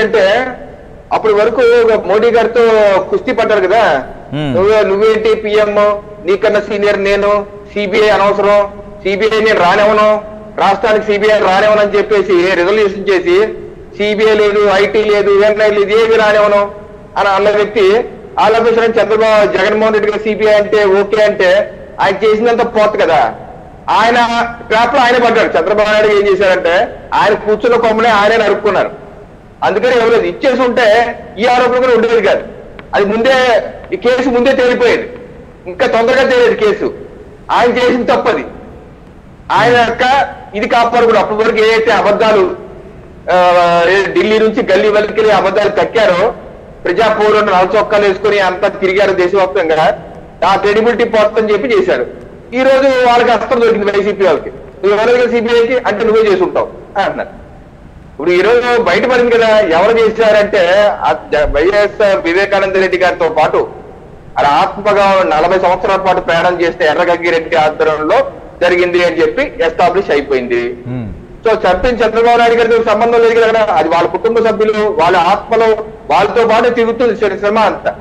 ఏంటంటే అప్పటి వరకు మోడీ గారితో కుస్తీ పడ్డారు కదా Hmm. నువ్వు నువ్వేంటి పిఎం నీకన్నా సీనియర్ నేను సిబిఐ అనవసరం సిబిఐ నేను రానివ్వను రాష్ట్రానికి సిబిఐ రానివ్వను అని చెప్పేసి రిజల్యూషన్ చేసి సిబిఐ లేదు ఐటీ లేదు ఎన్ఐ లేదు ఏమి రానివ్వను అని అన్న వ్యక్తి ఆలోచించడం చంద్రబాబు జగన్మోహన్ రెడ్డి గారు సిబిఐ అంటే ఓకే అంటే ఆయన చేసినంత పోత్ కదా ఆయన ట్రాప్ లో ఆయన పడ్డాడు చంద్రబాబు నాయుడు ఏం చేశారంటే ఆయన కూర్చున్న కొమ్మనే ఆయనే నరుక్కున్నారు అందుకని ఎవరు ఇచ్చేసి ఉంటే ఈ ఆరోపణ కూడా ఉండేది కాదు అది ముందే ఈ కేసు ముందే తేలిపోయేది ఇంకా తొందరగా తేలేదు కేసు ఆయన చేసిన తప్పది ఆయన యొక్క ఇది కాపాడు కూడా అప్పటి వరకు ఏదైతే అబద్ధాలు ఆ, ఏ ఢిల్లీ నుంచి గల్లీ వరకు అబద్ధాలు కక్కారో ప్రజా పౌరులను నల్ల చొక్కాలు వేసుకుని అంతా తిరిగారు దేశవ్యాప్తంగా ఆ క్రెడిబిలిటీ పోతుందని చెప్పి చేశారు ఈ రోజు వాళ్ళకి అస్త్రం దొరికింది వైసీపీ వాళ్ళకి నువ్వు ఎవరైనా సిబిఐకి అంటే నువ్వే చేసి ఉంటావు అంటున్నారు ఇప్పుడు ఈ రోజు బయటపడింది కదా ఎవరు చేశారంటే ఆ జ- వైఎస్ వివేకానంద రెడ్డి గారితో పాటు అది ఆత్మగా నలభై సంవత్సరాల పాటు ప్రయాణం చేస్తే ఎర్రగంగిరెడ్డి ఆధ్వర్యంలో జరిగింది అని చెప్పి ఎస్టాబ్లిష్ అయిపోయింది ఉమ్. సో చంపిన చంద్రబాబు నాయుడు గారితో సంబంధం లేదు కదా అది వాళ్ళ కుటుంబ సభ్యులు వాళ్ళ ఆత్మలో వాళ్ళతో పాటు తిరుగుతుంది శ్ర- శ్రమ అంతా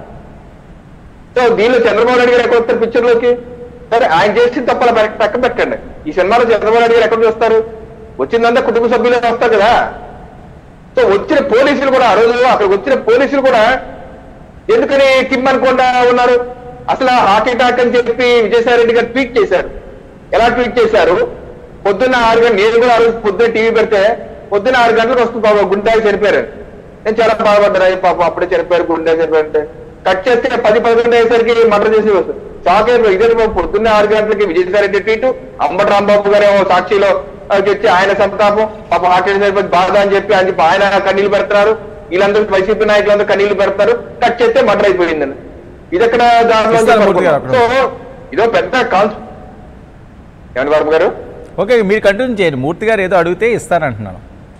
సో దీనిలో చంద్రబాబు నాయుడు గారు ఎక్కడ వస్తారు పిక్చర్ లోకి సరే ఆయన చేసిన తప్పల పక్క పెట్టండి ఈ సినిమాలో చంద్రబాబు నాయుడు గారు ఎక్కడ చూస్తారు వచ్చిందంతా కుటుంబ సభ్యులే వస్తారు కదా సో వచ్చిన పోలీసులు కూడా ఆ రోజు అక్కడికి వచ్చిన పోలీసులు కూడా ఎందుకని కిమ్ అనుకుండా ఉన్నారు అసలు హార్ట్ అటాక్ అని చెప్పి విజయసాయి రెడ్డి గారు ట్వీట్ చేశారు ఎలా ట్వీట్ చేశారు పొద్దున్న ఆరు గంటలు నేను కూడా ఆ రోజు పొద్దున్న టీవీ పెడితే పొద్దున్న ఆరు గంటలకు వస్తుంది బాబా గుండెకి చనిపోయారు నేను చాలా బాధపడ్డాను పాపం అప్పుడే చనిపోయారు గుండె చనిపోయారంటే కట్ చేస్తే పది పదకొండు అయ్యేసరికి మర్డర్ చేసి వస్తుంది షాక్ అయిపోయి ఇదే బాబు పొద్దున్న ఆరు గంటలకి విజయసాయి రెడ్డి ట్వీట్ అంబటి రాంబాబు గారు ఏమో సాక్షిలో ఆ, వచ్చి ఆయన సంతాపం పాప హార్ట్ అటాక్ అయిపోయి బాధ అని చెప్పి అని చెప్పి ఆయన కన్నీళ్ళు పెడుతున్నారు వీళ్ళందరూ వైసీపీ నాయకులందరూ కన్నీళ్లు పెడతారు కట్ చేస్తే మర్డర్ అయిపోయిందని ఇది ఎక్కడ దాంట్లో ఇస్తాను మూర్తి గారు అక్కడ. సో ఇదో పెద్ద కాన్స్ ఏమండి వర్మ గారు ఓకే మీరు కంటిన్యూ చేయండి మూర్తి గారు ఏదో అడిగితే ఇస్తానంటున్నాను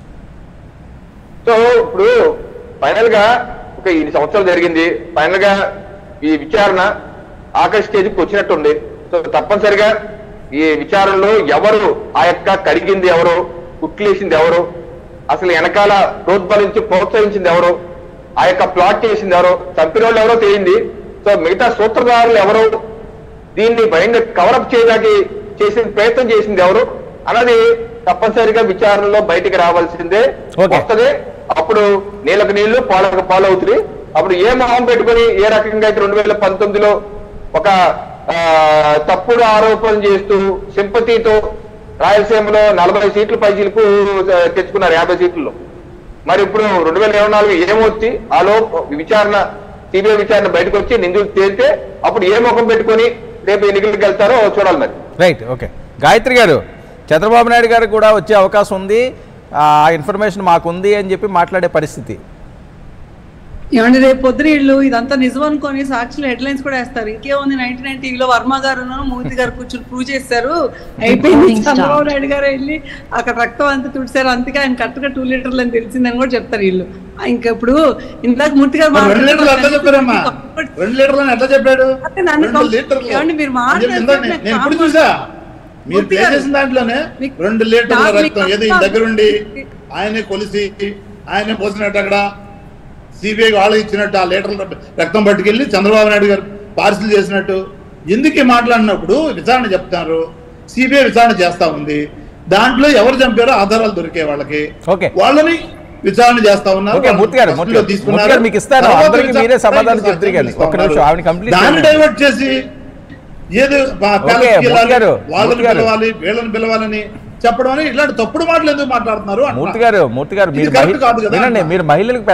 సో ఇప్పుడు ఫైనల్ గా ఒక ఇన్ని సంవత్సరాలు జరిగింది ఫైనల్ గా ఈ విచారణ ఆఖరి స్టేజ్కి వచ్చినట్టుంది సో తప్పనిసరిగా ఈ విచారణలో ఎవరు ఆ యొక్క కడిగింది ఎవరు కుట్లేసింది ఎవరు అసలు వెనకాల ప్రోత్బలించి ప్రోత్సహించింది ఎవరు ఆ యొక్క ప్లాట్ చేసింది ఎవరు చంపిన వాళ్ళు ఎవరో తెలియంది సో మిగతా సూత్రధారులు ఎవరు దీన్ని భయంగా కవరప్ చేయడానికి చేసిన ప్రయత్నం చేసింది ఎవరు అన్నది తప్పనిసరిగా విచారణలో బయటికి రావాల్సిందే Okay. వస్తది అప్పుడు నీళ్ళకు నీళ్లు పాలకు పాలు అవుతుంది అప్పుడు ఏ మొహం పెట్టుకొని ఏ రకంగా అయితే రెండు వేల పంతొమ్మిదిలో ఒక ఆ, తప్పుడు ఆరోపణలు చేస్తూ సింపతితో రాయలసీమలో నలభై సీట్లు పైసీలకు తెచ్చుకున్నారు యాభై సీట్లలో మరి ఇప్పుడు రెండు వేల ఇరవై నాలుగు ఏమొచ్చి ఆలో విచారణ సిబిఐ విచారణ బయటకు వచ్చి నిందితులు తేలితే అప్పుడు ఏ ముఖం పెట్టుకొని రేపు ఎన్నికలకు వెళ్తారో చూడాలి మరి రైట్ ఓకే గాయత్రి గారు చంద్రబాబు నాయుడు గారికి కూడా వచ్చే అవకాశం ఉంది ఆ ఇన్ఫర్మేషన్ మాకుంది అని చెప్పి మాట్లాడే పరిస్థితి ఏమండి రేపు పొద్దున వీళ్ళు ఇదంతా నిజం అనుకొని సాక్షులు హెడ్లైన్స్ కూడా వేస్తారు ఇంకేముంది నైన్టీ నైన్ టీవీలో వర్మ గారు మూర్తి గారు కూర్చుని ప్రూవ్ చేశారు అయిపోయింది Recording చంద్రబాబు start. నాయుడు గారు వెళ్ళి అక్కడ రక్తం అంతా తుడిచారు అందుకే ఆయన కరెక్ట్గా టూ లీటర్లు అని తెలిసిందని కూడా చెప్తారు వీళ్ళు ఆ, ఇంకా ఇప్పుడు ఇందాక మూర్తి గారు మరి రెండు లీటర్లు ఎట్లా చెప్పారమ్మా మాట్లాడుతున్నారు. రెండు లీటర్లు ఎట్లా చెప్పాడు అంటే నన్ను రెండు కం- లీటర్లు ఏమండి మీరు అని చెప్పి ఇందాక మాట్లాడుతుంటే నేను- నేను ఇప్పుడు కామన్ చూసా మీరు మూర్తి ప్లే గారు, చేసిన దాంట్లోనే మీకు- రెండు లీటర్ల నాకు రక్తం మీకు ఏదో ఈ అర్థం- దగ్గరుండి ఆయనే కొలిసి ఆయనే పోసినట్టు అక్కడ సిబిఐ వాళ్ళు ఇచ్చినట్టు ఆ లీటర్ల రక్తం పట్టుకెళ్ళి చంద్రబాబు నాయుడు గారు పార్సిల్ చేసినట్టు ఎందుకు ఈ మాట్లాడినప్పుడు విచారణ చెప్తారు సిబిఐ విచారణ చేస్తా ఉంది దాంట్లో ఎవరు చంపారో ఆధారాలు దొరికే వాళ్ళకి ఓకే. వాళ్ళని విచారణ చేస్తా ఉన్నారు ఓకే, మూర్తి గారు, మూర్తి గారు, మూర్తి గారు మీకు ఇస్తాను. తర్వాత అందరికీ విచారణ మీరే సమాధానం చేస్తా చెప్తారు కానీ. ఒక్క ఉన్నారు. నిమిషం, ఆవిడ complete దాన్ని చేయండి. డైవర్ట్ చేసి ఏదో పా- ఓకే, ప్యాలెస్కి మూర్తి వెళ్ళాలి, గారు, వాళ్ళని మూర్తి గారు. పిలవాలి వీళ్ళని పిలవాలని చెప్పడం అని ఇట్లాంటి తప్పుడు మాటలు ఎందుకు మాట్లాడుతున్నారు అంటున్నా. మూర్తి గారు మూర్తి గారు ఇది మీరు correct మహి- కాదు కదా వినండి అన్న. మీరు మహిళలకు